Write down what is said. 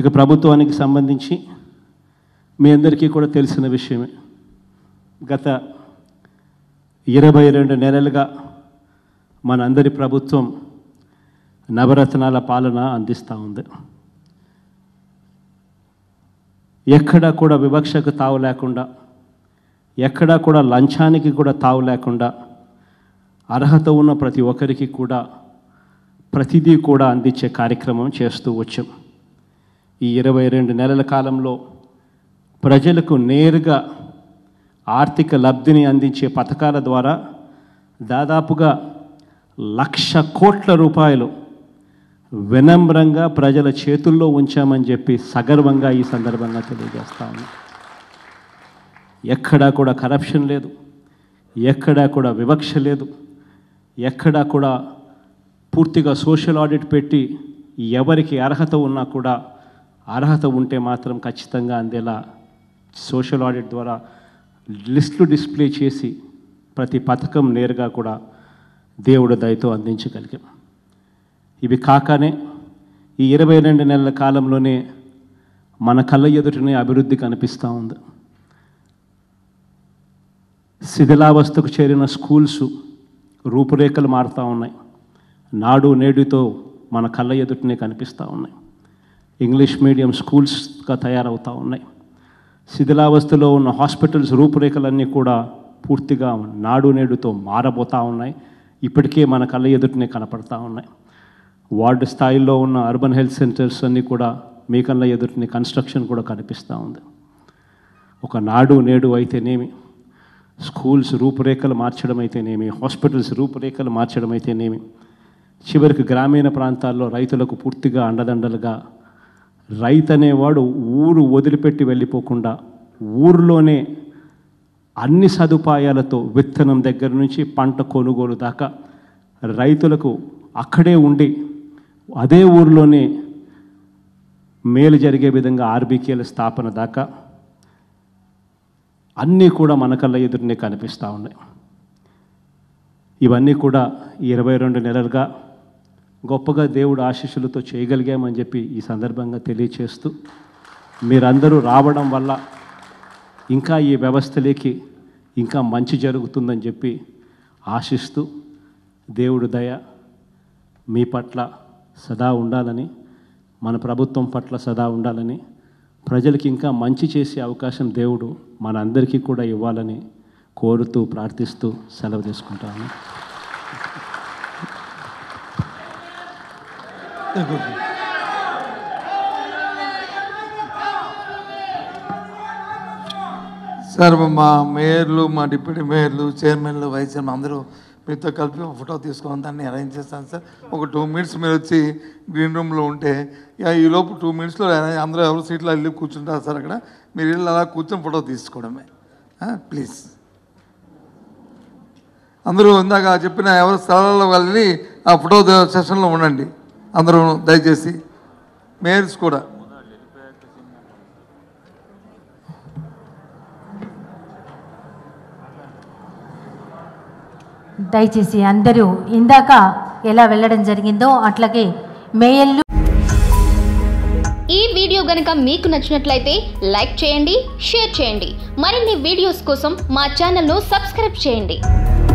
ఇక ప్రభుత్వానికి సంబంధించి మీ అందరికీ కూడా తెలిసిన విషయమే గత ఇరవై రెండు నెలలుగా మనందరి ప్రభుత్వం నవరత్నాల పాలన అందిస్తూ ఉంది ఎక్కడా కూడా వివక్షకు తావు లేకుండా ఎక్కడా కూడా లంచానికి కూడా తావు లేకుండా అర్హత ఉన్న ప్రతి ఒక్కరికి కూడా ప్రతిదీ కూడా అందించే కార్యక్రమం చేస్తూ వచ్చాం ఈ ఇరవై రెండు నెలల కాలంలో ప్రజలకు నేరుగా ఆర్థిక లబ్ధిని అందించే పథకాల ద్వారా దాదాపుగా లక్ష కోట్ల రూపాయలు వినమ్రంగా ప్రజల చేతుల్లో ఉంచామని చెప్పి సగర్వంగా ఈ సందర్భంగా తెలియజేస్తా ఉన్నాం ఎక్కడా కూడా కరప్షన్ లేదు ఎక్కడా కూడా వివక్ష లేదు ఎక్కడా కూడా పూర్తిగా సోషల్ ఆడిట్ పెట్టి ఎవరికి అర్హత ఉన్నా కూడా అర్హత ఉంటే మాత్రం ఖచ్చితంగా అందేలా సోషల్ ఆడిట్ ద్వారా లిస్టులు డిస్ప్లే చేసి ప్రతి పథకం నేరుగా కూడా దేవుడు దయతో అందించగలిగాం ఇవి కాకనే ఈ ఇరవై రెండు నెలల కాలంలోనే మన కళ్ళ ఎదుటనే అభివృద్ధి కనిపిస్తూ ఉంది శిథిలావస్థకు చేరిన స్కూల్స్ రూపురేఖలు మారుతూ ఉన్నాయి నాడు నేడుతో మన కళ్ళ ఎదుటనే కనిపిస్తూ ఉన్నాయి ఇంగ్లీష్ మీడియం స్కూల్స్గా తయారవుతూ ఉన్నాయి శిథిలావస్థలో ఉన్న హాస్పిటల్స్ రూపురేఖలన్నీ కూడా పూర్తిగా నాడు నేడుతో మారబోతూ ఉన్నాయి ఇప్పటికే మన కళ్ళ ఎదుటనే కనపడతా ఉన్నాయి వార్డు స్థాయిలో ఉన్న అర్బన్ హెల్త్ సెంటర్స్ అన్నీ కూడా మీ కళ్ళ ఎదుటనే కన్స్ట్రక్షన్ కూడా కనిపిస్తూ ఉంది ఒక నాడు నేడు అయితేనేమి స్కూల్స్ రూపురేఖలు మార్చడం అయితేనేమి హాస్పిటల్స్ రూపురేఖలు మార్చడం అయితేనేమి చివరికి గ్రామీణ ప్రాంతాల్లో రైతులకు పూర్తిగా అండదండలుగా రైతు అనేవాడు ఊరు వదిలిపెట్టి వెళ్ళిపోకుండా ఊరిలోనే అన్ని సదుపాయాలతో విత్తనం దగ్గర నుంచి పంట కొనుగోలు దాకా రైతులకు అక్కడే ఉండి అదే ఊరిలోనే మేలు జరిగే విధంగా ఆర్బీకేల స్థాపన దాకా అన్నీ కూడా మన కళ్ళ ఎదురునే కనిపిస్తూ ఉన్నాయి ఇవన్నీ కూడా ఈ ఇరవై రెండు నెలలుగా గొప్పగా దేవుడు ఆశీస్సులతో చేయగలిగామని చెప్పి ఈ సందర్భంగా తెలియచేస్తూ మీరందరూ రావడం వల్ల ఇంకా ఈ వ్యవస్థలోకి ఇంకా మంచి జరుగుతుందని చెప్పి ఆశిస్తూ దేవుడు దయ మీ పట్ల సదా ఉండాలని మన ప్రభుత్వం పట్ల సదా ఉండాలని ప్రజలకి ఇంకా మంచి చేసే అవకాశం దేవుడు మనందరికీ కూడా ఇవ్వాలని కోరుతూ ప్రార్థిస్తూ సెలవు తీసుకుంటాను సార్ మా మేయర్లు మా డిప్యూటీ మేయర్లు చైర్మన్లు వైస్ చైర్మన్ అందరూ మీతో కలిపి ఒక ఫోటో తీసుకొని దాన్ని అరేంజ్ చేస్తాను సార్ ఒక టూ మినిట్స్ మీరు వచ్చి గ్రీన్ రూమ్లో ఉంటే ఇక ఈ లోపు టూ మినిట్స్లో అందరూ ఎవరు సీట్లో వెళ్ళి కూర్చుంటారు సార్ అక్కడ మీరు వెళ్ళి అలా కూర్చొని ఫోటో తీసుకోవడమే ప్లీజ్ అందరూ ఇందాక చెప్పిన ఎవరు స్థలాల్లో వెళ్ళి ఆ ఫోటో సెషన్లో ఉండండి అందరూ దయచేసి మేయర్స్ కూడా దయచేసి అందరూ ఇందాక ఎలా వెళ్ళడం జరిగిందో అట్లాగే మేయర్లు ఈ వీడియో గనుక మీకు నచ్చినట్లయితే లైక్ చేయండి షేర్ చేయండి మరిన్ని వీడియోస్ కోసం మా ఛానల్ను సబ్స్క్రైబ్ చేయండి